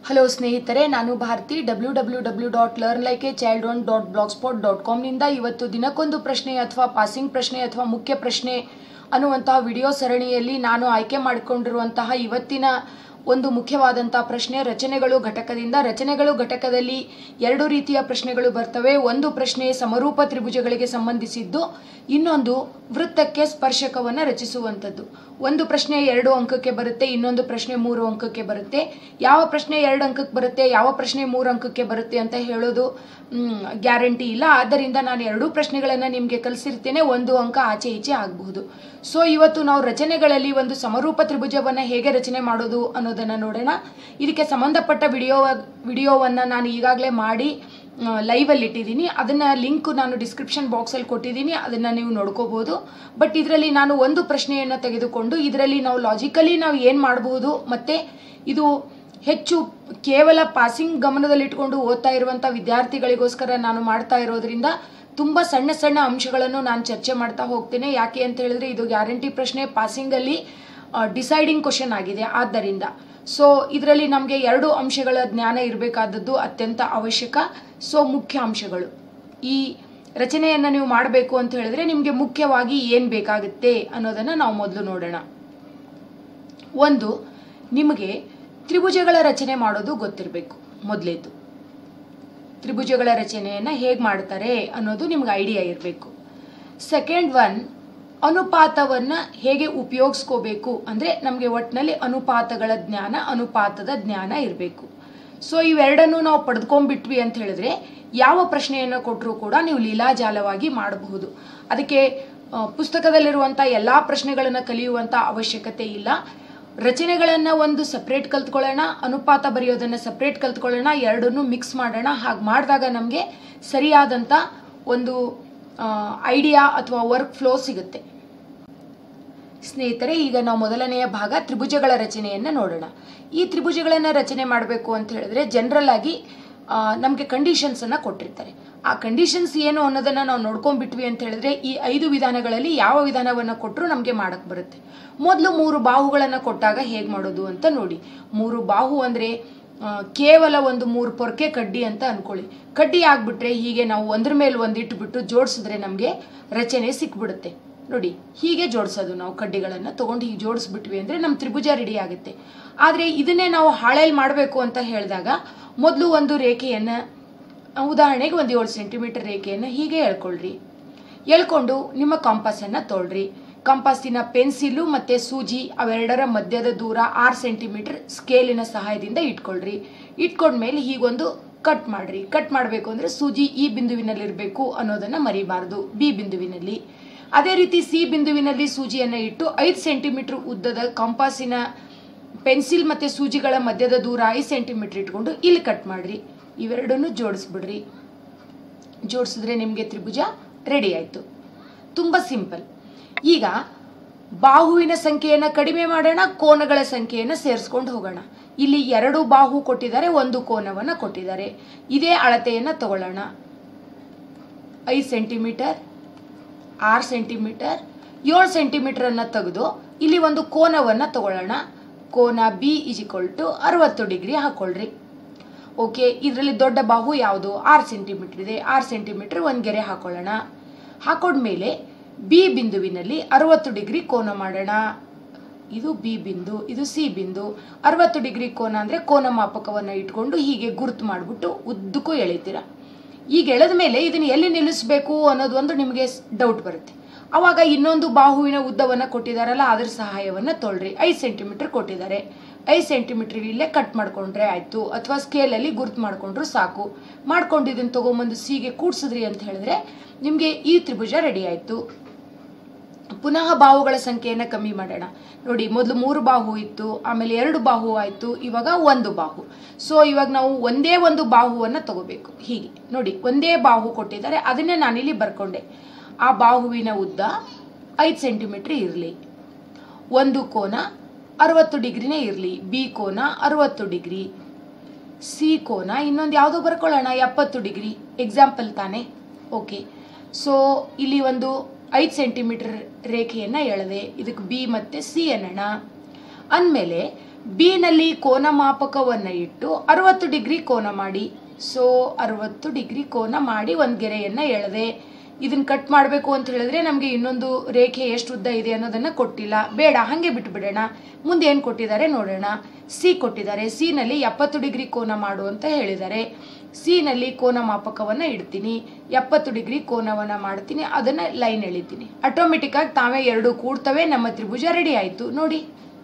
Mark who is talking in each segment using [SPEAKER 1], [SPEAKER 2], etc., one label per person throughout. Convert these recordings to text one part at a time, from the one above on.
[SPEAKER 1] hello ಸ್ನೇಹಿತರೆ ನಾನು Bharati W W W dot learn like a child one dot blogspot dot ಕಾಮ್ನಿಂದ ಇವತ್ತು ದಿನಕ್ಕೊಂದು ಪ್ರಶ್ನೆ ಅಥವಾ ಪಾಸಿಂಗ್ ಪ್ರಶ್ನೆ ಅಥವಾ ಮುಖ್ಯ ಪ್ರಶ್ನೆ ಅನ್ನುವಂತಹ ವಿಡಿಯೋ ಸರಣಿಯಲ್ಲಿ ನಾನು ಆಯ್ಕೆ ಮಾಡಿಕೊಂಡಿರುವಂತಹ ಇವತ್ತಿನ ಒಂದು ಮುಖ್ಯವಾದಂತಹ ಪ್ರಶ್ನೆ ರಚನೆಗಳು ಘಟಕದಿಂದ ರಚನೆಗಳು ಘಟಕದಲ್ಲಿ ಎರಡು ರೀತಿಯ ಪ್ರಶ್ನೆಗಳು ಬರ್ತವೆ ಒಂದು ಪ್ರಶ್ನೆ ಸಮರೂಪ ತ್ರಿಭುಜಗಳಿಗೆ ಸಂಬಂಧಿಸಿದ್ದು ಇನ್ನೊಂದು ವೃತ್ತಕ್ಕೆ ಸ್ಪರ್ಶಕವನ್ನು ರಚಿಸುವಂಥದ್ದು ಒಂದು ಪ್ರಶ್ನೆ ಎರಡು ಅಂಕಕ್ಕೆ ಬರುತ್ತೆ ಇನ್ನೊಂದು ಪ್ರಶ್ನೆ ಮೂರು ಅಂಕಕ್ಕೆ ಬರುತ್ತೆ ಯಾವ ಪ್ರಶ್ನೆ ಎರಡು ಅಂಕಕ್ಕೆ ಬರುತ್ತೆ ಯಾವ ಪ್ರಶ್ನೆ ಮೂರು ಅಂಕಕ್ಕೆ ಬರುತ್ತೆ ಅಂತ ಹೇಳೋದು ಗ್ಯಾರಂಟಿ ಇಲ್ಲ ಆದ್ದರಿಂದ ನಾನು ಎರಡೂ ಪ್ರಶ್ನೆಗಳನ್ನು ನಿಮಗೆ ಕಲಿಸಿರ್ತೇನೆ ಒಂದು ಅಂಕ ಆಚೆ ಈಚೆ ಆಗಬಹುದು ಸೊ ಇವತ್ತು ನಾವು ರಚನೆಗಳಲ್ಲಿ ಒಂದು ಸಮರೂಪ ತ್ರಿಭುಜವನ್ನು ಹೇಗೆ ರಚನೆ ಮಾಡೋದು ಅನ್ನೋದನ್ನು ನೋಡೋಣ ಇದಕ್ಕೆ ಸಂಬಂಧಪಟ್ಟ ವಿಡಿಯೋ ವಿಡಿಯೋವನ್ನು ನಾನು ಈಗಾಗಲೇ ಮಾಡಿ ಲೈವಲ್ಲಿ ಇಟ್ಟಿದ್ದೀನಿ ಅದನ್ನು ಲಿಂಕ್ ನಾನು ಡಿಸ್ಕ್ರಿಪ್ಷನ್ ಬಾಕ್ಸಲ್ಲಿ ಕೊಟ್ಟಿದ್ದೀನಿ ಅದನ್ನು ನೀವು ನೋಡ್ಕೋಬೋದು ಬಟ್ ಇದರಲ್ಲಿ ನಾನು ಒಂದು ಪ್ರಶ್ನೆಯನ್ನು ತೆಗೆದುಕೊಂಡು ಇದರಲ್ಲಿ ನಾವು ಲಾಜಿಕಲಿ ನಾವು ಏನು ಮಾಡಬಹುದು ಮತ್ತು ಇದು ಹೆಚ್ಚು ಕೇವಲ ಪಾಸಿಂಗ್ ಗಮನದಲ್ಲಿಟ್ಕೊಂಡು ಓದ್ತಾ ಇರುವಂಥ ವಿದ್ಯಾರ್ಥಿಗಳಿಗೋಸ್ಕರ ನಾನು ಮಾಡ್ತಾ ಇರೋದ್ರಿಂದ ತುಂಬ ಸಣ್ಣ ಸಣ್ಣ ಅಂಶಗಳನ್ನು ನಾನು ಚರ್ಚೆ ಮಾಡ್ತಾ ಹೋಗ್ತೇನೆ ಯಾಕೆ ಅಂತ ಹೇಳಿದ್ರೆ ಇದು ಗ್ಯಾರಂಟಿ ಪ್ರಶ್ನೆ ಪಾಸಿಂಗಲ್ಲಿ ಡಿಸೈಡಿಂಗ್ ಕ್ವಶನ್ ಆಗಿದೆ ಆದ್ದರಿಂದ ಸೊ ಇದರಲ್ಲಿ ನಮಗೆ ಎರಡು ಅಂಶಗಳ ಜ್ಞಾನ ಇರಬೇಕಾದದ್ದು ಅತ್ಯಂತ ಅವಶ್ಯಕ ಸೊ ಮುಖ್ಯ ಅಂಶಗಳು ಈ ರಚನೆಯನ್ನು ನೀವು ಮಾಡಬೇಕು ಅಂತ ಹೇಳಿದ್ರೆ ನಿಮಗೆ ಮುಖ್ಯವಾಗಿ ಏನು ಬೇಕಾಗುತ್ತೆ ಅನ್ನೋದನ್ನು ನಾವು ಮೊದಲು ನೋಡೋಣ ಒಂದು ನಿಮಗೆ ತ್ರಿಭುಜಗಳ ರಚನೆ ಮಾಡೋದು ಗೊತ್ತಿರಬೇಕು ಮೊದಲೇದು ತ್ರಿಭುಜಗಳ ರಚನೆಯನ್ನು ಹೇಗೆ ಮಾಡ್ತಾರೆ ಅನ್ನೋದು ನಿಮ್ಗೆ ಐಡಿಯಾ ಇರಬೇಕು ಸೆಕೆಂಡ್ ಒನ್ ಅನುಪಾತವನ್ನು ಹೇಗೆ ಉಪಯೋಗಿಸ್ಕೋಬೇಕು ಅಂದರೆ ನಮಗೆ ಒಟ್ಟಿನಲ್ಲಿ ಅನುಪಾತಗಳ ಜ್ಞಾನ ಅನುಪಾತದ ಜ್ಞಾನ ಇರಬೇಕು ಸೊ ಇವೆರಡನ್ನು ನಾವು ಪಡೆದುಕೊಂಡ್ಬಿಟ್ವಿ ಅಂತ ಹೇಳಿದ್ರೆ ಯಾವ ಪ್ರಶ್ನೆಯನ್ನು ಕೊಟ್ಟರೂ ಕೂಡ ನೀವು ಲೀಲಾಜಾಲವಾಗಿ ಮಾಡಬಹುದು ಅದಕ್ಕೆ ಪುಸ್ತಕದಲ್ಲಿರುವಂಥ ಎಲ್ಲ ಪ್ರಶ್ನೆಗಳನ್ನು ಕಲಿಯುವಂಥ ಅವಶ್ಯಕತೆ ಇಲ್ಲ ರಚನೆಗಳನ್ನು ಒಂದು ಸಪ್ರೇಟ್ ಕಲ್ತ್ಕೊಳ್ಳೋಣ ಅನುಪಾತ ಬರೆಯೋದನ್ನು ಸಪ್ರೇಟ್ ಕಲ್ತ್ಕೊಳ್ಳೋಣ ಎರಡನ್ನೂ ಮಿಕ್ಸ್ ಮಾಡೋಣ ಹಾಗೆ ಮಾಡಿದಾಗ ನಮಗೆ ಸರಿಯಾದಂಥ ಒಂದು ಐಡಿಯಾ ಅಥವಾ ವರ್ಕ್ ಫ್ಲೋ ಸಿಗುತ್ತೆ ಸ್ನೇಹಿತರೆ ಈಗ ನಾವು ಮೊದಲನೆಯ ಭಾಗ ತ್ರಿಭುಜಗಳ ರಚನೆಯನ್ನು ನೋಡೋಣ ಈ ತ್ರಿಭುಜಗಳನ್ನು ರಚನೆ ಮಾಡಬೇಕು ಅಂತ ಹೇಳಿದ್ರೆ ಜನರಲ್ ಆಗಿ ನಮಗೆ ಕಂಡೀಷನ್ಸನ್ನು ಕೊಟ್ಟಿರ್ತಾರೆ ಆ ಕಂಡೀಷನ್ಸ್ ಏನು ಅನ್ನೋದನ್ನು ನಾವು ನೋಡ್ಕೊಂಡ್ಬಿಟ್ವಿ ಅಂತ ಹೇಳಿದ್ರೆ ಈ ಐದು ವಿಧಾನಗಳಲ್ಲಿ ಯಾವ ವಿಧಾನವನ್ನು ಕೊಟ್ಟರು ನಮಗೆ ಮಾಡಕ್ಕೆ ಬರುತ್ತೆ ಮೊದಲು ಮೂರು ಬಾಹುಗಳನ್ನು ಕೊಟ್ಟಾಗ ಹೇಗೆ ಮಾಡೋದು ಅಂತ ನೋಡಿ ಮೂರು ಬಾಹು ಅಂದರೆ ಕೇವಲ ಒಂದು ಮೂರು ಪೊರ್ಕೆ ಕಡ್ಡಿ ಅಂತ ಅನ್ಕೊಳ್ಳಿ ಕಡ್ಡಿ ಆಗಿಬಿಟ್ರೆ ಹೀಗೆ ನಾವು ಒಂದ್ರ ಮೇಲೆ ಒಂದು ಇಟ್ಬಿಟ್ಟು ಜೋಡಿಸಿದ್ರೆ ನಮಗೆ ರಚನೆ ಸಿಕ್ಬಿಡುತ್ತೆ ನೋಡಿ ಹೀಗೆ ಜೋಡಿಸೋದು ನಾವು ಕಡ್ಡಿಗಳನ್ನು ತೊಗೊಂಡು ಹೀಗೆ ಜೋಡಿಸ್ಬಿಟ್ವಿ ಅಂದರೆ ನಮ್ಮ ತ್ರಿಭುಜ ರೆಡಿ ಆಗುತ್ತೆ ಆದರೆ ಇದನ್ನೇ ನಾವು ಹಾಳೆಯಲ್ಲಿ ಮಾಡಬೇಕು ಅಂತ ಹೇಳಿದಾಗ ಮೊದಲು ಒಂದು ರೇಖೆಯನ್ನು ಉದಾಹರಣೆಗೆ ಒಂದು ಏಳು ಸೆಂಟಿಮೀಟರ್ ರೇಖೆಯನ್ನು ಹೀಗೆ ಎಳ್ಕೊಳ್ರಿ ಎಳ್ಕೊಂಡು ನಿಮ್ಮ ಕಾಂಪಾಸನ್ನು ತೊಳ್ರಿ ಕಂಪಾಸಿನ ಪೆನ್ಸಿಲು ಮತ್ತು ಸೂಜಿ ಅವೆರಡರ ಮಧ್ಯದ ದೂರ ಆರು ಸೆಂಟಿಮೀಟರ್ ಸ್ಕೇಲಿನ ಸಹಾಯದಿಂದ ಇಟ್ಕೊಳ್ರಿ ಇಟ್ಕೊಂಡ್ಮೇಲೆ ಹೀಗೊಂದು ಕಟ್ ಮಾಡ್ರಿ ಕಟ್ ಮಾಡಬೇಕು ಅಂದರೆ ಸೂಜಿ ಈ ಬಿಂದುವಿನಲ್ಲಿರಬೇಕು ಅನ್ನೋದನ್ನು ಮರಿಬಾರ್ದು ಬಿ ಬಿಂದುವಿನಲ್ಲಿ ಅದೇ ರೀತಿ ಸಿ ಬಿಂದುವಿನಲ್ಲಿ ಸೂಜಿಯನ್ನು ಇಟ್ಟು ಐದು ಸೆಂಟಿಮೀಟರ್ ಉದ್ದದ ಕಂಪಾಸಿನ ಪೆನ್ಸಿಲ್ ಮತ್ತು ಸೂಜಿಗಳ ಮಧ್ಯದ ದೂರ ಐದು ಸೆಂಟಿಮೀಟರ್ ಇಟ್ಕೊಂಡು ಇಲ್ಲಿ ಕಟ್ ಮಾಡಿರಿ ಇವೆರಡನ್ನು ಜೋಡಿಸ್ಬಿಡ್ರಿ ಜೋಡಿಸಿದ್ರೆ ನಿಮಗೆ ತ್ರಿಭುಜ ರೆಡಿ ಆಯಿತು ತುಂಬ ಸಿಂಪಲ್ ಈಗ ಬಾಹುವಿನ ಸಂಖ್ಯೆಯನ್ನು ಕಡಿಮೆ ಮಾಡೋಣ ಕೋನಗಳ ಸಂಖ್ಯೆಯನ್ನು ಸೇರಿಸ್ಕೊಂಡು ಹೋಗೋಣ ಇಲ್ಲಿ ಎರಡು ಬಾಹು ಕೊಟ್ಟಿದ್ದಾರೆ ಒಂದು ಕೋನವನ್ನು ಕೊಟ್ಟಿದ್ದಾರೆ ಇದೇ ಅಳತೆಯನ್ನು ತಗೊಳ್ಳೋಣ ಐದು ಸೆಂಟಿಮೀಟರ್ ಆರು ಸೆಂಟಿಮೀಟರ್ ಏಳು ಸೆಂಟಿಮೀಟರನ್ನು ತೆಗೆದು ಇಲ್ಲಿ ಒಂದು ಕೋನವನ್ನು ತಗೊಳ್ಳೋಣ ಕೋನ ಬಿ ಇಜಿಕ್ವಲ್ ಟು ಅರವತ್ತು ಡಿಗ್ರಿ ಹಾಕ್ಕೊಳ್ರಿ ಓಕೆ ಇದರಲ್ಲಿ ದೊಡ್ಡ ಬಾಹು ಯಾವುದು ಆರು ಸೆಂಟಿಮೀಟರ್ ಇದೆ ಆರು ಸೆಂಟಿಮೀಟರ್ ಒಂದು ಗೆರೆ ಹಾಕೊಳ್ಳೋಣ ಹಾಕೊಂಡ್ಮೇಲೆ ಬಿ ಬಿಂದುವಿನಲ್ಲಿ ಅರವತ್ತು ಡಿಗ್ರಿ ಕೋನ ಮಾಡೋಣ ಇದು ಬಿ ಬಿಂದು ಇದು ಸಿ ಬಿಂದು ಅರವತ್ತು ಡಿಗ್ರಿ ಕೋನ ಅಂದರೆ ಕೋನ ಮಾಪಕವನ್ನು ಇಟ್ಕೊಂಡು ಹೀಗೆ ಗುರುತು ಮಾಡಿಬಿಟ್ಟು ಉದ್ದಕ್ಕೂ ಎಳಿತೀರ ಈಗ ಎಳೆದ ಮೇಲೆ ಇದನ್ನು ಎಲ್ಲಿ ನಿಲ್ಲಿಸಬೇಕು ಅನ್ನೋದು ಒಂದು ನಿಮಗೆ ಡೌಟ್ ಬರುತ್ತೆ ಅವಾಗ ಇನ್ನೊಂದು ಬಾಹುವಿನ ಉದ್ದವನ್ನು ಕೊಟ್ಟಿದ್ದಾರಲ್ಲ ಅದರ ಸಹಾಯವನ್ನು ತೊಳ್ರಿ ಐದು ಸೆಂಟಿಮೀಟರ್ ಕೊಟ್ಟಿದ್ದಾರೆ ಐದು ಸೆಂಟಿಮೀಟರ್ ಇಲ್ಲೇ ಕಟ್ ಮಾಡ್ಕೊಂಡ್ರೆ ಆಯಿತು ಅಥವಾ ಸ್ಕೇಲಲ್ಲಿ ಗುರ್ತು ಮಾಡಿಕೊಂಡ್ರು ಸಾಕು ಮಾಡ್ಕೊಂಡು ಇದನ್ನು ತೊಗೊಂಬಂದು ಸಿಗೆ ಕೂಡ್ಸಿದ್ರಿ ಅಂತ ಹೇಳಿದ್ರೆ ನಿಮಗೆ ಈ ತ್ರಿಭುಜ ರೆಡಿ ಆಯಿತು ಪುನಃ ಬಾಹುಗಳ ಸಂಖ್ಯೆಯನ್ನು ಕಮ್ಮಿ ಮಾಡೋಣ ನೋಡಿ ಮೊದಲು ಮೂರು ಬಾಹು ಇತ್ತು ಆಮೇಲೆ ಎರಡು ಬಾಹು ಆಯಿತು ಇವಾಗ ಒಂದು ಬಾಹು ಸೊ ಇವಾಗ ನಾವು ಒಂದೇ ಒಂದು ಬಾಹುವನ್ನು ತಗೋಬೇಕು ಹೀಗೆ ನೋಡಿ ಒಂದೇ ಬಾಹು ಕೊಟ್ಟಿದ್ದಾರೆ ಅದನ್ನೇ ನಾನಿಲ್ಲಿ ಬರ್ಕೊಂಡೆ ಆ ಬಾಹುವಿನ ಉದ್ದ ಐದು ಸೆಂಟಿಮೀಟ್ರ್ ಇರಲಿ ಒಂದು ಕೋನ ಅರವತ್ತು ಡಿಗ್ರಿನೇ ಇರಲಿ ಬಿ ಕೋನ ಅರವತ್ತು ಡಿಗ್ರಿ ಸಿ ಕೋನ ಇನ್ನೊಂದು ಯಾವುದೋ ಬರ್ಕೊಳ್ಳೋಣ ಎಪ್ಪತ್ತು ಡಿಗ್ರಿ ಎಕ್ಸಾಂಪಲ್ ತಾನೇ ಓಕೆ ಸೊ ಇಲ್ಲಿ ಒಂದು ಐದು ಸೆಂಟಿಮೀಟರ್ ರೇಖೆಯನ್ನು ಎಳೆದೆ ಇದಕ್ಕೆ ಬಿ ಮತ್ತು ಸಿ ಅನ್ನೋಣ ಅಂದಮೇಲೆ ಬಿನಲ್ಲಿ ಕೋನ ಮಾಪಕವನ್ನು ಇಟ್ಟು ಅರವತ್ತು ಡಿಗ್ರಿ ಕೋನ ಮಾಡಿ ಸೊ ಅರವತ್ತು ಡಿಗ್ರಿ ಕೋನ ಮಾಡಿ ಒಂದು ಗೆರೆಯನ್ನು ಎಳೆದೆ ಇದನ್ನ ಕಟ್ ಮಾಡಬೇಕು ಅಂತ ಹೇಳಿದ್ರೆ ನಮಗೆ ಇನ್ನೊಂದು ರೇಖೆ ಎಷ್ಟು ಉದ್ದ ಇದೆ ಅನ್ನೋದನ್ನು ಕೊಟ್ಟಿಲ್ಲ ಬೇಡ ಹಾಗೆ ಬಿಟ್ಬಿಡೋಣ ಮುಂದೆ ಏನು ಕೊಟ್ಟಿದ್ದಾರೆ ನೋಡೋಣ ಸಿ ಕೊಟ್ಟಿದ್ದಾರೆ ಸಿನಲ್ಲಿ ಎಪ್ಪತ್ತು ಡಿಗ್ರಿ ಕೋನ ಮಾಡು ಅಂತ ಹೇಳಿದ್ದಾರೆ ಸಿನಲ್ಲಿ ಕೋನ ಮಾಪಕವನ್ನು ಇಡ್ತೀನಿ ಎಪ್ಪತ್ತು ಡಿಗ್ರಿ ಕೋನವನ್ನು ಮಾಡ್ತೀನಿ ಅದನ್ನು ಲೈನ್ ಎಳಿತೀನಿ ಆಟೋಮೆಟಿಕ್ಕಾಗಿ ತಾವೇ ಎರಡು ಕೂಡ್ತವೆ ನಮ್ಮ ತ್ರಿಭುಜ ರೆಡಿ ಆಯಿತು ನೋಡಿ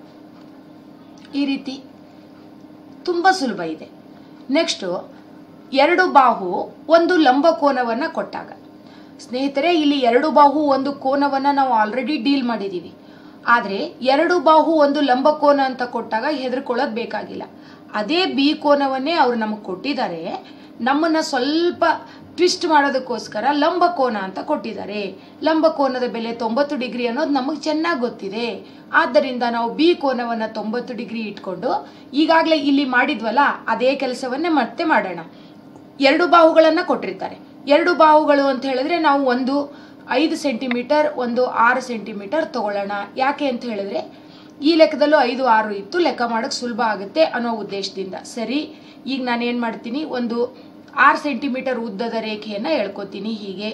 [SPEAKER 1] ಈ ರೀತಿ ತುಂಬ ಸುಲಭ ಇದೆ ನೆಕ್ಸ್ಟು ಎರಡು ಬಾಹು ಒಂದು ಲಂಬ ಕೋನವನ್ನು ಕೊಟ್ಟಾಗ ಸ್ನೇಹಿತರೆ ಇಲ್ಲಿ ಎರಡು ಬಾಹು ಒಂದು ಕೋನವನ್ನು ನಾವು ಆಲ್ರೆಡಿ ಡೀಲ್ ಮಾಡಿದ್ದೀವಿ ಆದರೆ ಎರಡು ಬಾಹು ಒಂದು ಲಂಬ ಕೋನ ಅಂತ ಕೊಟ್ಟಾಗ ಹೆದರ್ಕೊಳ್ಳೋದು ಬೇಕಾಗಿಲ್ಲ ಅದೇ ಬಿ ಕೋನವನ್ನೇ ಅವ್ರು ನಮಗೆ ಕೊಟ್ಟಿದ್ದಾರೆ ನಮ್ಮನ್ನು ಸ್ವಲ್ಪ ಟ್ವಿಸ್ಟ್ ಮಾಡೋದಕ್ಕೋಸ್ಕರ ಲಂಬ ಕೋನ ಅಂತ ಕೊಟ್ಟಿದ್ದಾರೆ ಲಂಬ ಕೋನದ ಬೆಲೆ ತೊಂಬತ್ತು ಡಿಗ್ರಿ ಅನ್ನೋದು ನಮಗೆ ಚೆನ್ನಾಗಿ ಗೊತ್ತಿದೆ ಆದ್ದರಿಂದ ನಾವು ಬಿ ಕೋನವನ್ನು ತೊಂಬತ್ತು ಡಿಗ್ರಿ ಇಟ್ಕೊಂಡು ಈಗಾಗಲೇ ಇಲ್ಲಿ ಮಾಡಿದ್ವಲ್ಲ ಅದೇ ಕೆಲಸವನ್ನೇ ಮತ್ತೆ ಮಾಡೋಣ ಎರಡು ಬಾಹುಗಳನ್ನು ಕೊಟ್ಟಿರ್ತಾರೆ ಎರಡು ಬಾಹುಗಳು ಅಂತ ಹೇಳಿದ್ರೆ ನಾವು ಒಂದು ಐದು ಸೆಂಟಿಮೀಟರ್ ಒಂದು ಆರು ಸೆಂಟಿಮೀಟರ್ ತಗೊಳ್ಳೋಣ ಯಾಕೆ ಅಂತ ಹೇಳಿದ್ರೆ ಈ ಲೆಕ್ಕದಲ್ಲೂ ಐದು ಆರು ಇತ್ತು ಲೆಕ್ಕ ಮಾಡೋಕ್ಕೆ ಸುಲಭ ಆಗುತ್ತೆ ಅನ್ನೋ ಉದ್ದೇಶದಿಂದ ಸರಿ ಈಗ ನಾನು ಏನು ಮಾಡ್ತೀನಿ ಒಂದು ಆರು ಸೆಂಟಿಮೀಟರ್ ಉದ್ದದ ರೇಖೆಯನ್ನು ಎಳ್ಕೊತೀನಿ ಹೀಗೆ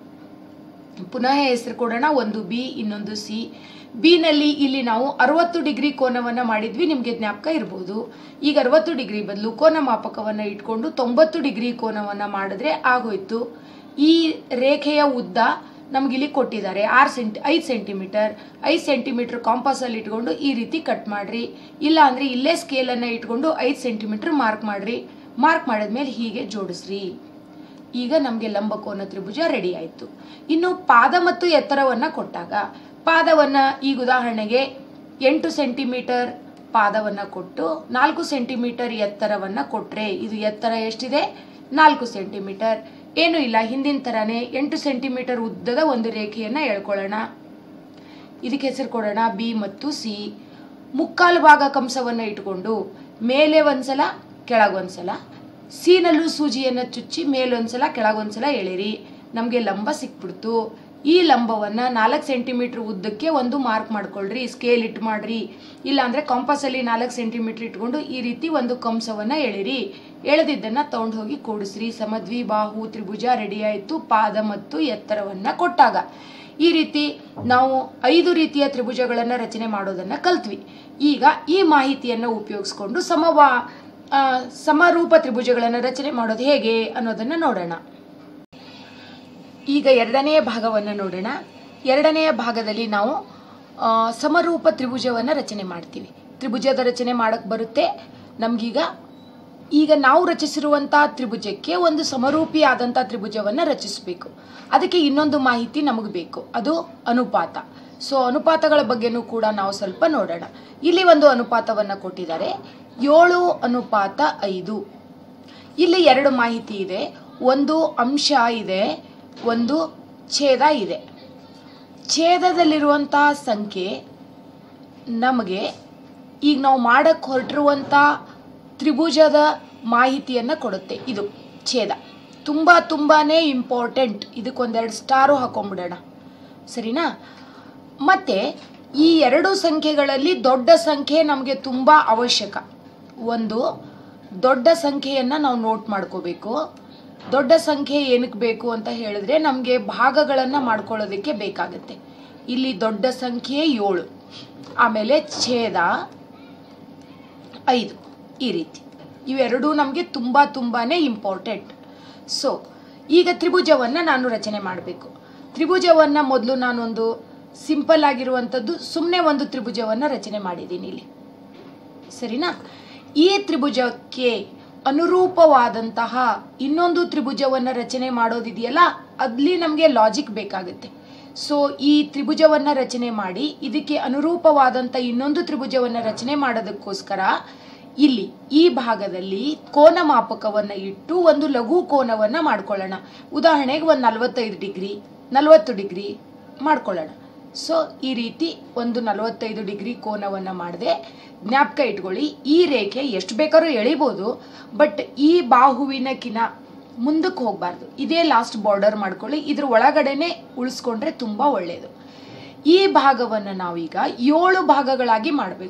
[SPEAKER 1] ಪುನಃ ಹೆಸರು ಕೊಡೋಣ ಒಂದು ಬಿ ಇನ್ನೊಂದು ಸಿ ಬಿನಲ್ಲಿ ಇಲ್ಲಿ ನಾವು ಅರವತ್ತು ಡಿಗ್ರಿ ಕೋನವನ್ನು ಮಾಡಿದ್ವಿ ನಿಮಗೆ ಜ್ಞಾಪಕ ಇರ್ಬೋದು ಈಗ ಅರವತ್ತು ಡಿಗ್ರಿ ಬದಲು ಕೋನ ಮಾಪಕವನ್ನು ಇಟ್ಕೊಂಡು ತೊಂಬತ್ತು ಡಿಗ್ರಿ ಕೋನವನ್ನು ಮಾಡಿದ್ರೆ ಆಗೋಯ್ತು ಈ ರೇಖೆಯ ಉದ್ದ ನಮಗಿಲ್ಲಿ ಕೊಟ್ಟಿದ್ದಾರೆ ಆರು ಸೆಂಟಿ ಐದು ಸೆಂಟಿಮೀಟರ್ ಐದು ಸೆಂಟಿಮೀಟರ್ ಕಾಂಪಾಸಲ್ಲಿ ಇಟ್ಕೊಂಡು ಈ ರೀತಿ ಕಟ್ ಮಾಡಿರಿ ಇಲ್ಲ ಅಂದರೆ ಇಲ್ಲೇ ಸ್ಕೇಲನ್ನು ಇಟ್ಕೊಂಡು ಐದು ಸೆಂಟಿಮೀಟರ್ ಮಾರ್ಕ್ ಮಾಡಿರಿ ಮಾರ್ಕ್ ಮಾಡಿದ್ಮೇಲೆ ಹೀಗೆ ಜೋಡಿಸ್ರಿ ಈಗ ನಮಗೆ ಲಂಬಕೋನ ತ್ರಿಭುಜ ರೆಡಿ ಆಯಿತು ಇನ್ನು ಪಾದ ಮತ್ತು ಎತ್ತರವನ್ನು ಕೊಟ್ಟಾಗ ಪಾದವನ್ನು ಈಗ ಉದಾಹರಣೆಗೆ ಎಂಟು ಸೆಂಟಿಮೀಟರ್ ಪಾದವನ್ನು ಕೊಟ್ಟು ನಾಲ್ಕು ಸೆಂಟಿಮೀಟರ್ ಎತ್ತರವನ್ನು ಕೊಟ್ಟರೆ ಇದು ಎತ್ತರ ಎಷ್ಟಿದೆ ನಾಲ್ಕು ಸೆಂಟಿಮೀಟರ್ ಏನೂ ಇಲ್ಲ ಹಿಂದಿನ ಥರನೇ ಎಂಟು ಸೆಂಟಿಮೀಟರ್ ಉದ್ದದ ಒಂದು ರೇಖೆಯನ್ನು ಎಳ್ಕೊಳ್ಳೋಣ ಇದಕ್ಕೆ ಹೆಸರು ಕೊಡೋಣ ಬಿ ಮತ್ತು ಸಿ ಮುಕ್ಕಾಲು ಭಾಗ ಕಂಸವನ್ನು ಇಟ್ಕೊಂಡು ಮೇಲೆ ಒಂದ್ಸಲ ಕೆಳಗೊಂದ್ಸಲ ಸೀನಲ್ಲೂ ಸೂಜಿಯನ್ನು ಚುಚ್ಚಿ ಮೇಲೊಂದ್ಸಲ ಕೆಳಗೊಂದ್ಸಲ ಎಳಿರಿ ನಮಗೆ ಲಂಬ ಸಿಕ್ಬಿಡ್ತು ಈ ಲಂಬವನ್ನು ನಾಲ್ಕು ಸೆಂಟಿಮೀಟ್ರ್ ಉದ್ದಕ್ಕೆ ಒಂದು ಮಾರ್ಕ್ ಮಾಡ್ಕೊಳ್ರಿ ಸ್ಕೇಲ್ ಇಟ್ಟು ಮಾಡ್ರಿ ಇಲ್ಲಾಂದರೆ ಕಾಂಪಾಸಲ್ಲಿ ನಾಲ್ಕು ಸೆಂಟಿಮೀಟ್ರ್ ಇಟ್ಕೊಂಡು ಈ ರೀತಿ ಒಂದು ಕಂಸವನ್ನು ಎಳಿರಿ ಎಳೆದಿದ್ದನ್ನು ತೊಗೊಂಡು ಹೋಗಿ ಕೂಡಿಸ್ರಿ ಸಮದ್ವಿ ಬಾಹು ತ್ರಿಭುಜ ರೆಡಿ ಆಯಿತು ಪಾದ ಮತ್ತು ಎತ್ತರವನ್ನು ಕೊಟ್ಟಾಗ ಈ ರೀತಿ ನಾವು ಐದು ರೀತಿಯ ತ್ರಿಭುಜಗಳನ್ನು ರಚನೆ ಮಾಡೋದನ್ನು ಕಲ್ತ್ವಿ ಈಗ ಈ ಮಾಹಿತಿಯನ್ನು ಉಪಯೋಗಿಸ್ಕೊಂಡು ಸಮವಾ ಆ, ಸಮರೂಪ ತ್ರಿಭುಜಗಳನ್ನು ರಚನೆ ಮಾಡೋದು ಹೇಗೆ ಅನ್ನೋದನ್ನು ನೋಡೋಣ ಈಗ ಎರಡನೆಯ ಭಾಗವನ್ನು ನೋಡೋಣ ಎರಡನೆಯ ಭಾಗದಲ್ಲಿ ನಾವು ಆ, ಸಮರೂಪ ತ್ರಿಭುಜವನ್ನು ರಚನೆ ಮಾಡ್ತೀವಿ ತ್ರಿಭುಜದ ರಚನೆ ಮಾಡೋಕ್ಕೆ ಬರುತ್ತೆ ನಮಗೀಗ ಈಗ ನಾವು ರಚಿಸಿರುವಂಥ ತ್ರಿಭುಜಕ್ಕೆ ಒಂದು ಸಮರೂಪಿಯಾದಂಥ ತ್ರಿಭುಜವನ್ನು ರಚಿಸಬೇಕು ಅದಕ್ಕೆ ಇನ್ನೊಂದು ಮಾಹಿತಿ ನಮಗೆ ಬೇಕು ಅದು ಅನುಪಾತ ಸೊ ಅನುಪಾತಗಳ ಬಗ್ಗೆನೂ ಕೂಡ ನಾವು ಸ್ವಲ್ಪ ನೋಡೋಣ ಇಲ್ಲಿ ಒಂದು ಅನುಪಾತವನ್ನು ಕೊಟ್ಟಿದ್ದಾರೆ ಏಳು ಅನುಪಾತ ಐದು ಇಲ್ಲಿ ಎರಡು ಮಾಹಿತಿ ಇದೆ ಒಂದು ಅಂಶ ಇದೆ ಒಂದು ಛೇದ ಇದೆ ಛೇದದಲ್ಲಿರುವಂತಹ ಸಂಖ್ಯೆ ನಮಗೆ ಈಗ ನಾವು ಮಾಡಕ್ಕೆ ಹೊರಟಿರುವಂಥ ತ್ರಿಭುಜದ ಮಾಹಿತಿಯನ್ನು ಕೊಡುತ್ತೆ ಇದು ಛೇದ ತುಂಬ ತುಂಬಾ ಇಂಪಾರ್ಟೆಂಟ್ ಇದಕ್ಕೊಂದೆರಡು ಸ್ಟಾರು ಹಾಕೊಂಡ್ಬಿಡೋಣ ಸರಿನಾ ಮತ್ತು ಈ ಎರಡು ಸಂಖ್ಯೆಗಳಲ್ಲಿ ದೊಡ್ಡ ಸಂಖ್ಯೆ ನಮಗೆ ತುಂಬ ಅವಶ್ಯಕ ಒಂದು ದೊಡ್ಡ ಸಂಖ್ಯೆಯನ್ನು ನಾವು ನೋಟ್ ಮಾಡ್ಕೋಬೇಕು ದೊಡ್ಡ ಸಂಖ್ಯೆ ಏನಕ್ಕೆ ಬೇಕು ಅಂತ ಹೇಳಿದ್ರೆ ನಮಗೆ ಭಾಗಗಳನ್ನು ಮಾಡ್ಕೊಳ್ಳೋದಕ್ಕೆ ಬೇಕಾಗುತ್ತೆ ಇಲ್ಲಿ ದೊಡ್ಡ ಸಂಖ್ಯೆ ಏಳು ಆಮೇಲೆ ಛೇದ ಐದು ಈ ರೀತಿ ಇವೆರಡೂ ನಮಗೆ ತುಂಬ ತುಂಬಾ ಇಂಪಾರ್ಟೆಂಟ್ ಸೊ ಈಗ ತ್ರಿಭುಜವನ್ನು ನಾನು ರಚನೆ ಮಾಡಬೇಕು ತ್ರಿಭುಜವನ್ನು ಮೊದಲು ನಾನೊಂದು ಸಿಂಪಲ್ ಆಗಿರುವಂಥದ್ದು ಸುಮ್ಮನೆ ಒಂದು ತ್ರಿಭುಜವನ್ನು ರಚನೆ ಮಾಡಿದ್ದೀನಿ ಇಲ್ಲಿ ಸರಿನಾ ಈ ತ್ರಿಭುಜಕ್ಕೆ ಅನುರೂಪವಾದಂತಹ ಇನ್ನೊಂದು ತ್ರಿಭುಜವನ್ನು ರಚನೆ ಮಾಡೋದಿದೆಯಲ್ಲ ಅಲ್ಲಿ ನಮಗೆ ಲಾಜಿಕ್ ಬೇಕಾಗುತ್ತೆ ಸೊ ಈ ತ್ರಿಭುಜವನ್ನು ರಚನೆ ಮಾಡಿ ಇದಕ್ಕೆ ಅನುರೂಪವಾದಂಥ ಇನ್ನೊಂದು ತ್ರಿಭುಜವನ್ನು ರಚನೆ ಮಾಡೋದಕ್ಕೋಸ್ಕರ ಇಲ್ಲಿ ಈ ಭಾಗದಲ್ಲಿ ಕೋನ ಮಾಪಕವನ್ನು ಇಟ್ಟು ಒಂದು ಲಘು ಕೋನವನ್ನು ಮಾಡ್ಕೊಳ್ಳೋಣ ಉದಾಹರಣೆಗೆ ಒಂದು ನಲವತ್ತೈದು ಡಿಗ್ರಿ ನಲವತ್ತು ಡಿಗ್ರಿ ಮಾಡ್ಕೊಳ್ಳೋಣ ಸೊ ಈ ರೀತಿ ಒಂದು ನಲವತ್ತೈದು ಡಿಗ್ರಿ ಕೋನವನ್ನು ಮಾಡಿದೆ ಜ್ಞಾಪಕ ಇಟ್ಕೊಳ್ಳಿ ಈ ರೇಖೆ ಎಷ್ಟು ಬೇಕಾದ್ರೂ ಎಳಿಬೋದು ಬಟ್ ಈ ಬಾಹುವಿನ ಕಿನ ಮುಂದಕ್ಕೆ ಹೋಗಬಾರ್ದು ಇದೇ ಲಾಸ್ಟ್ ಬಾರ್ಡರ್ ಮಾಡ್ಕೊಳ್ಳಿ ಇದ್ರ ಒಳಗಡೆನೆ ಉಳಿಸ್ಕೊಂಡ್ರೆ ತುಂಬ ಒಳ್ಳೆಯದು ಈ ಭಾಗವನ್ನು ನಾವೀಗ ಏಳು ಭಾಗಗಳಾಗಿ ಮಾಡಬೇಕು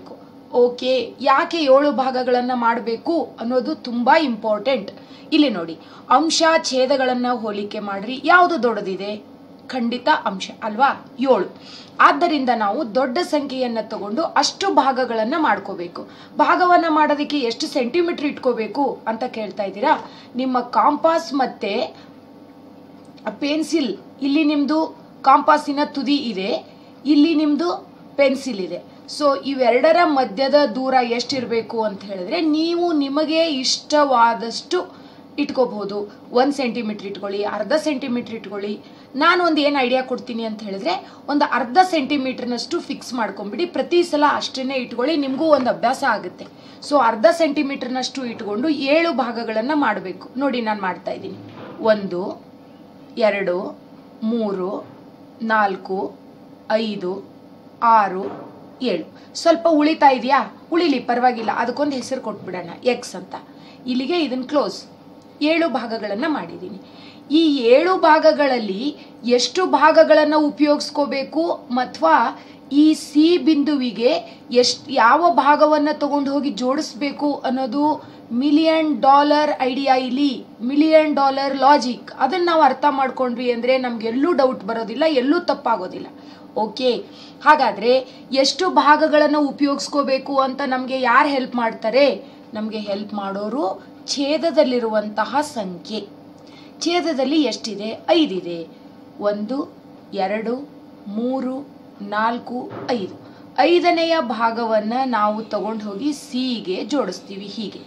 [SPEAKER 1] ಓಕೆ ಯಾಕೆ ಏಳು ಭಾಗಗಳನ್ನು ಮಾಡಬೇಕು ಅನ್ನೋದು ತುಂಬ ಇಂಪಾರ್ಟೆಂಟ್ ಇಲ್ಲಿ ನೋಡಿ ಅಂಶ ಛೇದಗಳನ್ನು ಹೋಲಿಕೆ ಮಾಡ್ರಿ ಯಾವುದು ದೊಡ್ಡದಿದೆ ಖಂಡಿತ ಅಂಶ ಅಲ್ವಾ ಏಳು ಆದ್ದರಿಂದ ನಾವು ದೊಡ್ಡ ಸಂಖ್ಯೆಯನ್ನು ತಗೊಂಡು ಅಷ್ಟು ಭಾಗಗಳನ್ನು ಮಾಡ್ಕೋಬೇಕು ಭಾಗವನ್ನು ಮಾಡೋದಕ್ಕೆ ಎಷ್ಟು ಸೆಂಟಿಮೀಟರ್ ಇಟ್ಕೋಬೇಕು ಅಂತ ಕೇಳ್ತಾ ಇದ್ದೀರಾ ನಿಮ್ಮ ಕಾಂಪಾಸ್ ಮತ್ತೆ ಪೆನ್ಸಿಲ್ ಇಲ್ಲಿ ನಿಮ್ಮದು ಕಾಂಪಾಸಿನ ತುದಿ ಇದೆ ಇಲ್ಲಿ ನಿಮ್ಮದು ಪೆನ್ಸಿಲ್ ಇದೆ ಸೊ ಇವೆರಡರ ಮಧ್ಯದ ದೂರ ಎಷ್ಟಿರಬೇಕು ಅಂತ ಹೇಳಿದ್ರೆ ನೀವು ನಿಮಗೆ ಇಷ್ಟವಾದಷ್ಟು ಇಟ್ಕೋಬಹುದು ಒಂದು ಸೆಂಟಿಮೀಟ್ರ್ ಇಟ್ಕೊಳ್ಳಿ ಅರ್ಧ ಸೆಂಟಿಮೀಟ್ರ್ ಇಟ್ಕೊಳ್ಳಿ ನಾನು ಒಂದು ಏನು ಐಡಿಯಾ ಕೊಡ್ತೀನಿ ಅಂತ ಹೇಳಿದ್ರೆ ಒಂದು ಅರ್ಧ ಸೆಂಟಿಮೀಟ್ರ್ನಷ್ಟು ಫಿಕ್ಸ್ ಮಾಡ್ಕೊಂಬಿಡಿ ಪ್ರತಿ ಸಲ ಅಷ್ಟನ್ನೇ ಇಟ್ಕೊಳ್ಳಿ ನಿಮಗೂ ಒಂದು ಅಭ್ಯಾಸ ಆಗುತ್ತೆ ಸೊ ಅರ್ಧ ಸೆಂಟಿಮೀಟ್ರ್ನಷ್ಟು ಇಟ್ಕೊಂಡು ಏಳು ಭಾಗಗಳನ್ನು ಮಾಡಬೇಕು ನೋಡಿ ನಾನು ಮಾಡ್ತಾ ಇದ್ದೀನಿ ಒಂದು ಎರಡು ಮೂರು ನಾಲ್ಕು ಐದು ಆರು ಏಳು ಸ್ವಲ್ಪ ಉಳಿತಾ ಇದೆಯಾ ಉಳಿಲಿ ಪರವಾಗಿಲ್ಲ ಅದಕ್ಕೊಂದು ಹೆಸರು ಕೊಟ್ಬಿಡೋಣ ಎಕ್ಸ್ ಅಂತ ಇಲ್ಲಿಗೆ ಇದನ್ನು ಕ್ಲೋಸ್ ಏಳು ಭಾಗಗಳನ್ನು ಮಾಡಿದ್ದೀನಿ ಈ ಏಳು ಭಾಗಗಳಲ್ಲಿ ಎಷ್ಟು ಭಾಗಗಳನ್ನು ಉಪಯೋಗಿಸ್ಕೋಬೇಕು ಅಥವಾ ಈ ಸಿ ಬಿಂದುವಿಗೆ ಎಷ್ಟು ಯಾವ ಭಾಗವನ್ನು ತಗೊಂಡು ಹೋಗಿ ಜೋಡಿಸ್ಬೇಕು ಅನ್ನೋದು ಮಿಲಿಯನ್ ಡಾಲರ್ ಐಡಿಯಾ ಇಲ್ಲಿ ಮಿಲಿಯನ್ ಡಾಲರ್ ಲಾಜಿಕ್ ಅದನ್ನು ನಾವು ಅರ್ಥ ಮಾಡ್ಕೊಂಡ್ವಿ ಅಂದರೆ ನಮಗೆಲ್ಲೂ ಡೌಟ್ ಬರೋದಿಲ್ಲ ಎಲ್ಲೂ ತಪ್ಪಾಗೋದಿಲ್ಲ ಓಕೆ ಹಾಗಾದರೆ ಎಷ್ಟು ಭಾಗಗಳನ್ನು ಉಪಯೋಗಿಸ್ಕೋಬೇಕು ಅಂತ ನಮಗೆ ಯಾರು ಹೆಲ್ಪ್ ಮಾಡ್ತಾರೆ ನಮಗೆ ಹೆಲ್ಪ್ ಮಾಡೋರು ಛೇದದಲ್ಲಿರುವಂತಹ ಸಂಖ್ಯೆ ಛೇದದಲ್ಲಿ ಎಷ್ಟಿದೆ ಐದಿದೆ ಒಂದು ಎರಡು ಮೂರು ನಾಲ್ಕು ಐದು ಐದನೆಯ ಭಾಗವನ್ನು ನಾವು ತಗೊಂಡು ಹೋಗಿ ಸಿಗೆ ಜೋಡಿಸ್ತೀವಿ ಹೀಗೆ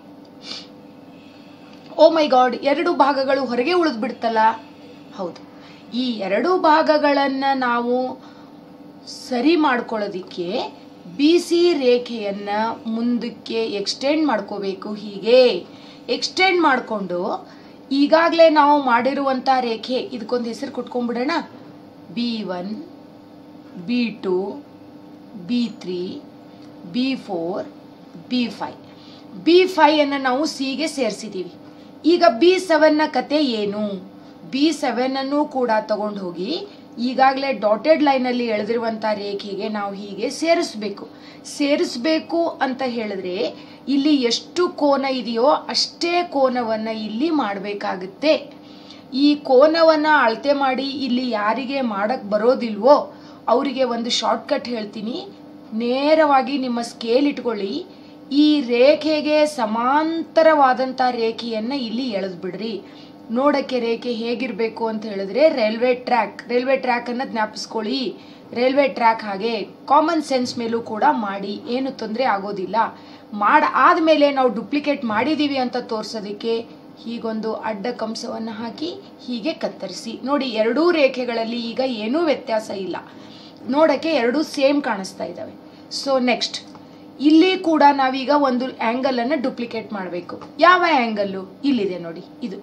[SPEAKER 1] ಓ ಮೈ ಗಾಡ್ ಎರಡು ಭಾಗಗಳು ಹೊರಗೆ ಉಳಿದು ಬಿಡ್ತಲ್ಲ ಹೌದು ಈ ಎರಡು ಭಾಗಗಳನ್ನು ನಾವು ಸರಿ ಮಾಡ್ಕೊಳ್ಳೋದಿಕ್ಕೆ ಬಿ ಸಿ ರೇಖೆಯನ್ನು ಮುಂದಕ್ಕೆ ಎಕ್ಸ್ಟೆಂಡ್ ಮಾಡ್ಕೋಬೇಕು ಹೀಗೆ ಎಕ್ಸ್ಟೆಂಡ್ ಮಾಡಿಕೊಂಡು ಈಗಾಗಲೇ ನಾವು ಮಾಡಿರುವಂಥ ರೇಖೆ ಇದಕ್ಕೊಂದು ಹೆಸರು ಕೊಟ್ಕೊಂಡ್ಬಿಡೋಣ B one B two B three B four B five B ಫೈಯನ್ನು ನಾವು ಸಿಗೆ ಸೇರಿಸಿದ್ದೀವಿ ಈಗ ಬಿ ಸೆವೆನ್ನ ಕತೆ ಏನು ಬಿ ಸೆವೆನನ್ನು ಕೂಡ ತಗೊಂಡು ಹೋಗಿ ಈಗಾಗಲೇ ಡಾಟೆಡ್ ಲೈನಲ್ಲಿ ಎಳೆದಿರುವಂಥ ರೇಖೆಗೆ ನಾವು ಹೀಗೆ ಸೇರಿಸ್ಬೇಕು ಸೇರಿಸ್ಬೇಕು ಅಂತ ಹೇಳಿದ್ರೆ ಇಲ್ಲಿ ಎಷ್ಟು ಕೋನ ಇದೆಯೋ ಅಷ್ಟೇ ಕೋನವನ್ನು ಇಲ್ಲಿ ಮಾಡಬೇಕಾಗುತ್ತೆ ಈ ಕೋನವನ್ನು ಅಳತೆ ಮಾಡಿ ಇಲ್ಲಿ ಯಾರಿಗೆ ಮಾಡಕ್ಕೆ ಬರೋದಿಲ್ವೋ ಅವರಿಗೆ ಒಂದು ಶಾರ್ಟ್ಕಟ್ ಹೇಳ್ತೀನಿ ನೇರವಾಗಿ ನಿಮ್ಮ ಸ್ಕೇಲ್ ಇಟ್ಕೊಳ್ಳಿ ಈ ರೇಖೆಗೆ ಸಮಾಂತರವಾದಂಥ ರೇಖೆಯನ್ನು ಇಲ್ಲಿ ಎಳೆದ್ಬಿಡ್ರಿ ನೋಡಕ್ಕೆ ರೇಖೆ ಹೇಗಿರಬೇಕು ಅಂತ ಹೇಳಿದ್ರೆ ರೈಲ್ವೆ ಟ್ರ್ಯಾಕ್ ರೈಲ್ವೆ ಟ್ರ್ಯಾಕನ್ನು ಜ್ಞಾಪಿಸ್ಕೊಳ್ಳಿ ರೈಲ್ವೆ ಟ್ರ್ಯಾಕ್ ಹಾಗೆ ಕಾಮನ್ ಸೆನ್ಸ್ ಮೇಲೂ ಕೂಡ ಮಾಡಿ ಏನು ತೊಂದರೆ ಆಗೋದಿಲ್ಲ ಮಾಡ ಆದಮೇಲೆ ನಾವು ಡುಪ್ಲಿಕೇಟ್ ಮಾಡಿದ್ದೀವಿ ಅಂತ ತೋರಿಸೋದಕ್ಕೆ ಹೀಗೊಂದು ಅಡ್ಡ ಕಂಸವನ್ನು ಹಾಕಿ ಹೀಗೆ ಕತ್ತರಿಸಿ ನೋಡಿ ಎರಡೂ ರೇಖೆಗಳಲ್ಲಿ ಈಗ ಏನೂ ವ್ಯತ್ಯಾಸ ಇಲ್ಲ ನೋಡೋಕ್ಕೆ ಎರಡೂ ಸೇಮ್ ಕಾಣಿಸ್ತಾ ಇದ್ದಾವೆ ಸೊ ನೆಕ್ಸ್ಟ್ ಇಲ್ಲಿ ಕೂಡ ನಾವೀಗ ಒಂದು ಆ್ಯಂಗಲನ್ನು ಡುಪ್ಲಿಕೇಟ್ ಮಾಡಬೇಕು ಯಾವ ಆ್ಯಂಗಲ್ಲು ಇಲ್ಲಿದೆ ನೋಡಿ ಇದು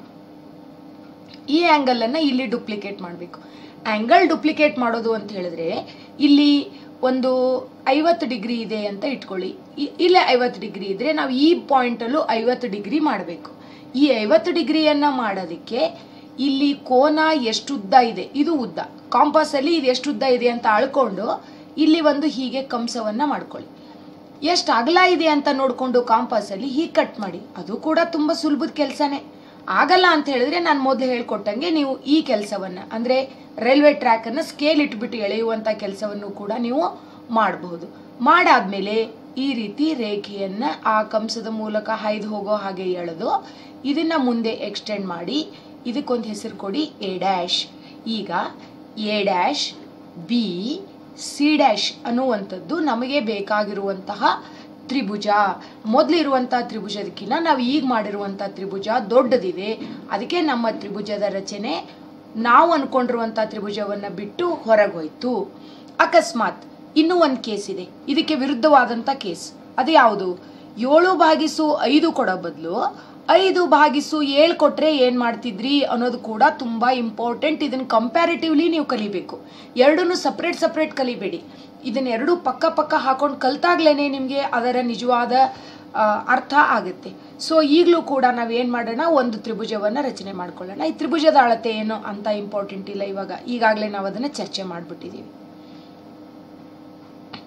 [SPEAKER 1] ಈ ಆ್ಯಂಗಲನ್ನು ಇಲ್ಲಿ ಡುಪ್ಲಿಕೇಟ್ ಮಾಡಬೇಕು ಆ್ಯಂಗಲ್ ಡುಪ್ಲಿಕೇಟ್ ಮಾಡೋದು ಅಂತ ಹೇಳಿದ್ರೆ ಇಲ್ಲಿ ಒಂದು ಐವತ್ತು ಡಿಗ್ರಿ ಇದೆ ಅಂತ ಇಟ್ಕೊಳ್ಳಿ ಇ- ಇಲ್ಲೇ ಐವತ್ತು ಡಿಗ್ರಿ ಇದ್ರೆ ನಾವು ಈ ಪಾಯಿಂಟಲ್ಲೂ ಐವತ್ತು ಡಿಗ್ರಿ ಮಾಡಬೇಕು ಈ ಐವತ್ತು ಡಿಗ್ರಿಯನ್ನು ಮಾಡೋದಕ್ಕೆ ಇಲ್ಲಿ ಕೋನ ಎಷ್ಟು ಉದ್ದ ಇದೆ ಇದು ಉದ್ದ ಕಾಂಪಾಸಲ್ಲಿ ಇದು ಎಷ್ಟು ಉದ್ದ ಇದೆ ಅಂತ ಅಳ್ಕೊಂಡು ಇಲ್ಲಿ ಒಂದು ಹೀಗೆ ಕಂಸವನ್ನು ಮಾಡ್ಕೊಳ್ಳಿ ಎಷ್ಟು ಅಗಲ ಇದೆ ಅಂತ ನೋಡಿಕೊಂಡು ಕಾಂಪಾಸಲ್ಲಿ ಹೀಗೆ ಕಟ್ ಮಾಡಿ ಅದು ಕೂಡ ತುಂಬ ಸುಲಭದ ಕೆಲಸನೇ ಆಗಲ್ಲ ಅಂತ ಹೇಳಿದ್ರೆ ನಾನು ಮೊದಲು ಹೇಳ್ಕೊಟ್ಟಂಗೆ ನೀವು ಈ ಕೆಲಸವನ್ನು ಅಂದರೆ ರೈಲ್ವೆ ಟ್ರ್ಯಾಕನ್ನು ಸ್ಕೇಲ್ ಇಟ್ಬಿಟ್ಟು ಎಳೆಯುವಂಥ ಕೆಲಸವನ್ನು ಕೂಡ ನೀವು ಮಾಡಬಹುದು ಮಾಡಾದ್ಮೇಲೆ ಈ ರೀತಿ ರೇಖೆಯನ್ನು ಆ ಕಂಸದ ಮೂಲಕ ಹಾಯ್ದು ಹೋಗೋ ಹಾಗೆ ಎಳೆದು ಇದನ್ನ ಮುಂದೆ ಎಕ್ಸ್ಟೆಂಡ್ ಮಾಡಿ ಇದಕ್ಕೊಂದು ಹೆಸರು ಕೊಡಿ ಎ ಡ್ಯಾಶ್ ಈಗ A dash B C dash ಅನ್ನುವಂಥದ್ದು ನಮಗೆ ಬೇಕಾಗಿರುವಂತಹ ತ್ರಿಭುಜ ಮೊದಲಿರುವಂಥ ತ್ರಿಭುಜದಕ್ಕಿಂತ ನಾವು ಈಗ ಮಾಡಿರುವಂಥ ತ್ರಿಭುಜ ದೊಡ್ಡದಿದೆ ಅದಕ್ಕೆ ನಮ್ಮ ತ್ರಿಭುಜದ ರಚನೆ ನಾವು ಅನ್ಕೊಂಡಿರುವಂಥ ತ್ರಿಭುಜವನ್ನು ಬಿಟ್ಟು ಹೊರಗೆ ಹೋಯ್ತು ಅಕಸ್ಮಾತ್ ಇನ್ನೂ ಒಂದು ಕೇಸ್ ಇದೆ ಇದಕ್ಕೆ ವಿರುದ್ಧವಾದಂಥ ಕೇಸ್ ಅದು ಯಾವುದು ಏಳು ಭಾಗಿಸು ಐದು ಕೊಡೋ ಬದಲು ಐದು ಭಾಗಿಸು ಏಳು ಕೊಟ್ಟರೆ ಏನು ಮಾಡ್ತಿದ್ರಿ ಅನ್ನೋದು ಕೂಡ ತುಂಬ ಇಂಪಾರ್ಟೆಂಟ್ ಇದನ್ನು ಕಂಪ್ಯಾರಿಟಿವ್ಲಿ ನೀವು ಕಲಿಬೇಕು ಎರಡನ್ನೂ ಸಪ್ರೇಟ್ ಸಪ್ರೇಟ್ ಕಲಿಬೇಡಿ ಇದನ್ನ ಎರಡು ಪಕ್ಕ ಪಕ್ಕ ಹಾಕೊಂಡು ಕಲ್ತಾಗ್ಲೇ ನಿಮಗೆ ಅದರ ನಿಜವಾದ ಆ, ಅರ್ಥ ಆಗುತ್ತೆ ಸೊ ಈಗಲೂ ಕೂಡ ನಾವೇನು ಮಾಡೋಣ ಒಂದು ತ್ರಿಭುಜವನ್ನು ರಚನೆ ಮಾಡ್ಕೊಳ್ಳೋಣ ಈ ತ್ರಿಭುಜದ ಅಳತೆ ಏನು ಅಂತ ಇಂಪಾರ್ಟೆಂಟ್ ಇಲ್ಲ ಇವಾಗ ಈಗಾಗಲೇ ನಾವು ಅದನ್ನು ಚರ್ಚೆ ಮಾಡಿಬಿಟ್ಟಿದ್ದೀವಿ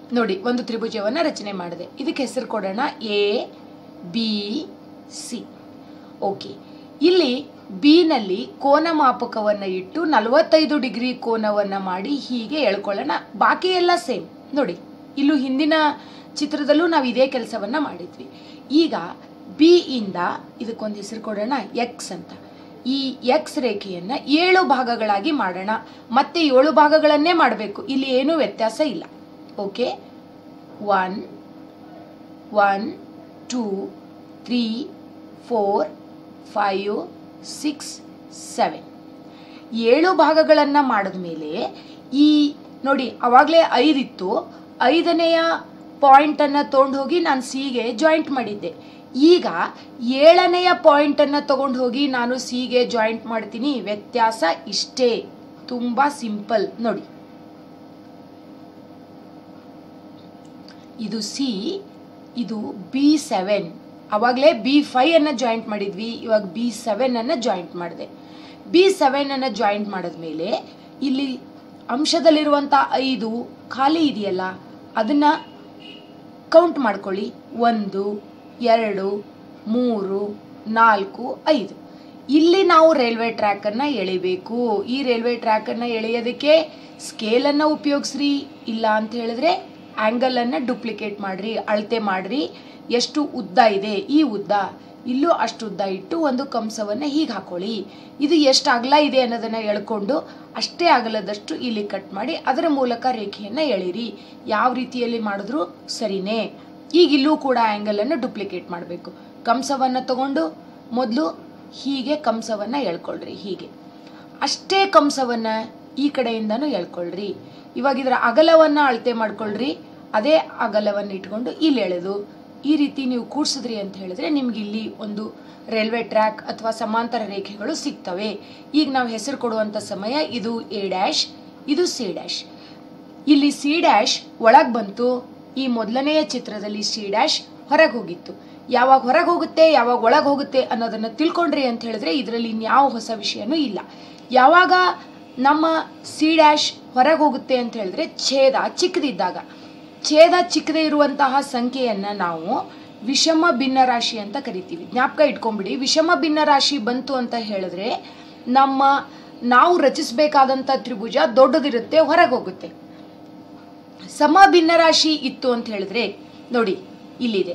[SPEAKER 1] ನೋಡಿ ಒಂದು ತ್ರಿಭುಜವನ್ನು ರಚನೆ ಮಾಡಿದೆ ಇದಕ್ಕೆ ಹೆಸರು ಕೊಡೋಣ ಎ ಬಿ ಸಿ ಓಕೆ ಇಲ್ಲಿ ಬಿನಲ್ಲಿ ಕೋನ ಮಾಪಕವನ್ನು ಇಟ್ಟು ನಲವತ್ತೈದು ಡಿಗ್ರಿ ಕೋನವನ್ನು ಮಾಡಿ ಹೀಗೆ ಎಳ್ಕೊಳ್ಳೋಣ ಬಾಕಿ ಎಲ್ಲ ಸೇಮ್ ನೋಡಿ ಇಲ್ಲೂ ಹಿಂದಿನ ಚಿತ್ರದಲ್ಲೂ ನಾವು ಇದೇ ಕೆಲಸವನ್ನು ಮಾಡಿದ್ವಿ ಈಗ ಬಿ ಇಂದ ಇದಕ್ಕೊಂದು ಹೆಸರು ಕೊಡೋಣ ಎಕ್ಸ್ ಅಂತ ಈ ಎಕ್ಸ್ ರೇಖೆಯನ್ನು ಏಳು ಭಾಗಗಳಾಗಿ ಮಾಡೋಣ ಮತ್ತೆ ಏಳು ಭಾಗಗಳನ್ನೇ ಮಾಡಬೇಕು ಇಲ್ಲಿ ಏನೂ ವ್ಯತ್ಯಾಸ ಇಲ್ಲ okay one one two three four five six seven ಏಳು ಭಾಗಗಳನ್ನು ಮಾಡಿದ ಮೇಲೆ ಈ ನೋಡಿ ಅವಾಗಲೇ ಐದಿತ್ತು ಐದನೆಯ ಪಾಯಿಂಟನ್ನು ತೊಗೊಂಡು ಹೋಗಿ ನಾನು ಸಿಗೆ ಜಾಯಿಂಟ್ ಮಾಡಿದ್ದೆ ಈಗ ಏಳನೆಯ ಪಾಯಿಂಟನ್ನು ತಗೊಂಡು ಹೋಗಿ ನಾನು ಸಿಗೆ ಜಾಯಿಂಟ್ ಮಾಡ್ತೀನಿ ವ್ಯತ್ಯಾಸ ಇಷ್ಟೇ ತುಂಬ ಸಿಂಪಲ್ ನೋಡಿ ಇದು ಸಿ ಇದು ಬಿ ಸೆವೆನ್ ಅವಾಗಲೇ ಬಿ ಫೈವ್ ಅನ್ನು ಜಾಯಿಂಟ್ ಮಾಡಿದ್ವಿ ಇವಾಗ ಬಿ ಸೆವೆನ್ ಅನ್ನು ಜಾಯಿಂಟ್ ಮಾಡಿದೆ ಬಿ ಸೆವೆನ್ ಅನ್ನು ಜಾಯಿಂಟ್ ಮಾಡಿದ್ಮೇಲೆ ಇಲ್ಲಿ ಅಂಶದಲ್ಲಿರುವಂಥ ಐದು ಖಾಲಿ ಇದೆಯಲ್ಲ ಅದನ್ನ ಕೌಂಟ್ ಮಾಡ್ಕೊಳ್ಳಿ ಒಂದು ಎರಡು ಮೂರು ನಾಲ್ಕು ಐದು ಇಲ್ಲಿ ನಾವು ರೈಲ್ವೆ ಟ್ರ್ಯಾಕನ್ನು ಎಳಿಬೇಕು ಈ ರೈಲ್ವೆ ಟ್ರ್ಯಾಕನ್ನು ಎಳೆಯೋದಕ್ಕೆ ಸ್ಕೇಲನ್ನು ಉಪಯೋಗಿಸ್ರಿ ಇಲ್ಲ ಅಂತ ಹೇಳಿದ್ರೆ ಆ್ಯಂಗಲನ್ನು ಡುಪ್ಲಿಕೇಟ್ ಮಾಡಿರಿ ಅಳತೆ ಮಾಡಿರಿ ಎಷ್ಟು ಉದ್ದ ಇದೆ ಈ ಉದ್ದ ಇಲ್ಲೂ ಅಷ್ಟು ಉದ್ದ ಇಟ್ಟು ಒಂದು ಕಂಸವನ್ನು ಹೀಗೆ ಹಾಕೊಳ್ಳಿ ಇದು ಎಷ್ಟು ಅಗಲ ಇದೆ ಅನ್ನೋದನ್ನು ಎಳ್ಕೊಂಡು ಅಷ್ಟೇ ಅಗಲದಷ್ಟು ಇಲ್ಲಿ ಕಟ್ ಮಾಡಿ ಅದರ ಮೂಲಕ ರೇಖೆಯನ್ನು ಎಳೀರಿ ಯಾವ ರೀತಿಯಲ್ಲಿ ಮಾಡಿದ್ರೂ ಸರಿನೇ ಈಗ ಇಲ್ಲೂ ಕೂಡ ಆ್ಯಂಗಲನ್ನು ಡುಪ್ಲಿಕೇಟ್ ಮಾಡಬೇಕು ಕಂಸವನ್ನು ತಗೊಂಡು ಮೊದಲು ಹೀಗೆ ಕಂಸವನ್ನು ಎಳ್ಕೊಳ್ರಿ ಹೀಗೆ ಅಷ್ಟೇ ಕಂಸವನ್ನು ಈ ಕಡೆಯಿಂದನೂ ಎಳ್ಕೊಳ್ರಿ ಇವಾಗ ಇದರ ಅಗಲವನ್ನು ಅಳತೆ ಮಾಡ್ಕೊಳ್ರಿ ಅದೇ ಅಗಲವನ್ನು ಇಟ್ಕೊಂಡು ಇಲ್ಲಿ ಎಳೆದು ಈ ರೀತಿ ನೀವು ಕೂಡ್ಸಿದ್ರಿ ಅಂತ ಹೇಳಿದ್ರೆ ನಿಮ್ಗೆ ಇಲ್ಲಿ ಒಂದು ರೈಲ್ವೆ ಟ್ರ್ಯಾಕ್ ಅಥವಾ ಸಮಾಂತರ ರೇಖೆಗಳು ಸಿಗ್ತವೆ ಈಗ ನಾವು ಹೆಸರು ಕೊಡುವಂಥ ಸಮಯ ಇದು ಎ ಡ್ಯಾಶ್ ಇದು ಸಿ ಡ್ಯಾಶ್ ಇಲ್ಲಿ ಸಿ ಡ್ಯಾಶ್ ಒಳಗೆ ಬಂತು ಈ ಮೊದಲನೆಯ ಚಿತ್ರದಲ್ಲಿ ಸಿ ಡ್ಯಾಶ್ ಹೊರಗೆ ಹೋಗಿತ್ತು ಯಾವಾಗ ಹೊರಗೆ ಹೋಗುತ್ತೆ ಯಾವಾಗ ಒಳಗೆ ಹೋಗುತ್ತೆ ಅನ್ನೋದನ್ನು ತಿಳ್ಕೊಂಡ್ರಿ ಅಂತ ಹೇಳಿದ್ರೆ ಇದರಲ್ಲಿ ಇನ್ಯಾವ ಹೊಸ ವಿಷಯನೂ ಇಲ್ಲ ಯಾವಾಗ ನಮ್ಮ ಸಿ ಡ್ಯಾಶ್ ಹೊರಗೆ ಹೋಗುತ್ತೆ ಅಂತ ಹೇಳಿದ್ರೆ ಛೇದ ಚಿಕ್ಕದಿದ್ದಾಗ ಛೇದ ಚಿಕ್ಕದೇ ಇರುವಂತಹ ಸಂಖ್ಯೆಯನ್ನು ನಾವು ವಿಷಮ ಭಿನ್ನರಾಶಿ ಅಂತ ಕರಿತೀವಿ ಜ್ಞಾಪಕ ಇಟ್ಕೊಂಬಿಡಿ ವಿಷಮ ಭಿನ್ನರಾಶಿ ಬಂತು ಅಂತ ಹೇಳಿದ್ರೆ ನಮ್ಮ ನಾವು ರಚಿಸಬೇಕಾದಂಥ ತ್ರಿಭುಜ ದೊಡ್ಡದಿರುತ್ತೆ ಹೊರಗೆ ಹೋಗುತ್ತೆ ಸಮ ಭಿನ್ನರಾಶಿ ಇತ್ತು ಅಂತ ಹೇಳಿದ್ರೆ ನೋಡಿ ಇಲ್ಲಿದೆ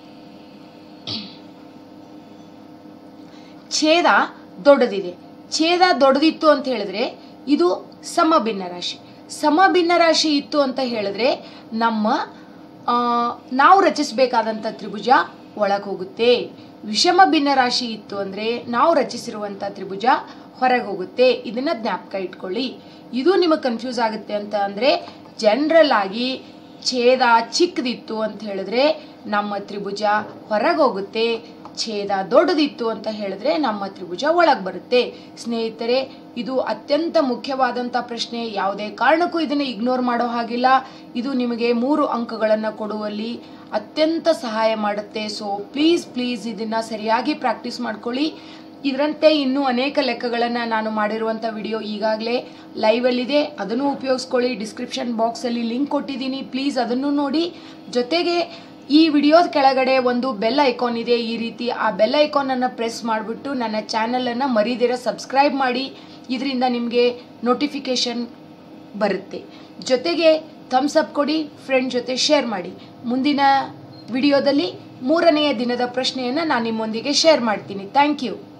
[SPEAKER 1] ಛೇದ ದೊಡ್ಡದಿದೆ ಛೇದ ದೊಡ್ಡದಿತ್ತು ಅಂತ ಹೇಳಿದ್ರೆ ಇದು ಸಮ ಭಿನ್ನರಾಶಿ ಸಮ ಭಿನ್ನರಾಶಿ ಇತ್ತು ಅಂತ ಹೇಳಿದ್ರೆ ನಮ್ಮ ಆ, ನಾವು ರಚಿಸಬೇಕಾದಂಥ ತ್ರಿಭುಜ ಒಳಗೆ ಹೋಗುತ್ತೆ ವಿಷಮ ಭಿನ್ನರಾಶಿ ಇತ್ತು ಅಂದರೆ ನಾವು ರಚಿಸಿರುವಂಥ ತ್ರಿಭುಜ ಹೊರಗೆ ಹೋಗುತ್ತೆ ಇದನ್ನ ಜ್ಞಾಪಕ ಇಟ್ಕೊಳ್ಳಿ ಇದು ನಿಮಗೆ ಕನ್ಫ್ಯೂಸ್ ಆಗುತ್ತೆ ಅಂತ ಅಂದರೆ ಜನರಲ್ ಆಗಿ ಛೇದ ಚಿಕ್ಕದಿತ್ತು ಅಂತ ಹೇಳಿದ್ರೆ ನಮ್ಮ ತ್ರಿಭುಜ ಹೊರಗೆ ಹೋಗುತ್ತೆ ಛೇದ ದೊಡ್ಡದಿತ್ತು ಅಂತ ಹೇಳಿದ್ರೆ ನಮ್ಮ ತ್ರಿಭುಜ ಒಳಗೆ ಬರುತ್ತೆ ಸ್ನೇಹಿತರೆ ಇದು ಅತ್ಯಂತ ಮುಖ್ಯವಾದಂಥ ಪ್ರಶ್ನೆ ಯಾವುದೇ ಕಾರಣಕ್ಕೂ ಇದನ್ನು ಇಗ್ನೋರ್ ಮಾಡೋ ಹಾಗಿಲ್ಲ ಇದು ನಿಮಗೆ ಮೂರು ಅಂಕಗಳನ್ನು ಕೊಡುವಲ್ಲಿ ಅತ್ಯಂತ ಸಹಾಯ ಮಾಡುತ್ತೆ ಸೊ ಪ್ಲೀಸ್ ಪ್ಲೀಸ್ ಇದನ್ನು ಸರಿಯಾಗಿ ಪ್ರಾಕ್ಟೀಸ್ ಮಾಡ್ಕೊಳ್ಳಿ ಇದರಂತೆ ಇನ್ನೂ ಅನೇಕ ಲೆಕ್ಕಗಳನ್ನು ನಾನು ಮಾಡಿರುವಂಥ ವಿಡಿಯೋ ಈಗಾಗಲೇ ಲೈವಲ್ಲಿದೆ ಅದನ್ನು ಉಪಯೋಗಿಸ್ಕೊಳ್ಳಿ ಡಿಸ್ಕ್ರಿಪ್ಷನ್ ಬಾಕ್ಸಲ್ಲಿ ಲಿಂಕ್ ಕೊಟ್ಟಿದ್ದೀನಿ ಪ್ಲೀಸ್ ಅದನ್ನು ನೋಡಿ ಜೊತೆಗೆ ಈ ವಿಡಿಯೋದ ಕೆಳಗಡೆ ಒಂದು ಬೆಲ್ ಐಕಾನ್ ಇದೆ ಈ ರೀತಿ ಆ ಬೆಲ್ ಐಕಾನನ್ನು ಪ್ರೆಸ್ ಮಾಡಿಬಿಟ್ಟು ನನ್ನ ಚಾನಲನ್ನು ಮರಿದಿರ ಸಬ್ಸ್ಕ್ರೈಬ್ ಮಾಡಿ ಇದರಿಂದ ನಿಮಗೆ ನೋಟಿಫಿಕೇಷನ್ ಬರುತ್ತೆ ಜೊತೆಗೆ ಥಮ್ಸ್ ಅಪ್ ಕೊಡಿ ಫ್ರೆಂಡ್ ಜೊತೆ ಶೇರ್ ಮಾಡಿ ಮುಂದಿನ ವಿಡಿಯೋದಲ್ಲಿ ಮೂರನೆಯ ದಿನದ ಪ್ರಶ್ನೆಯನ್ನು ನಾನು ನಿಮ್ಮೊಂದಿಗೆ ಶೇರ್ ಮಾಡ್ತೀನಿ ಥ್ಯಾಂಕ್ ಯು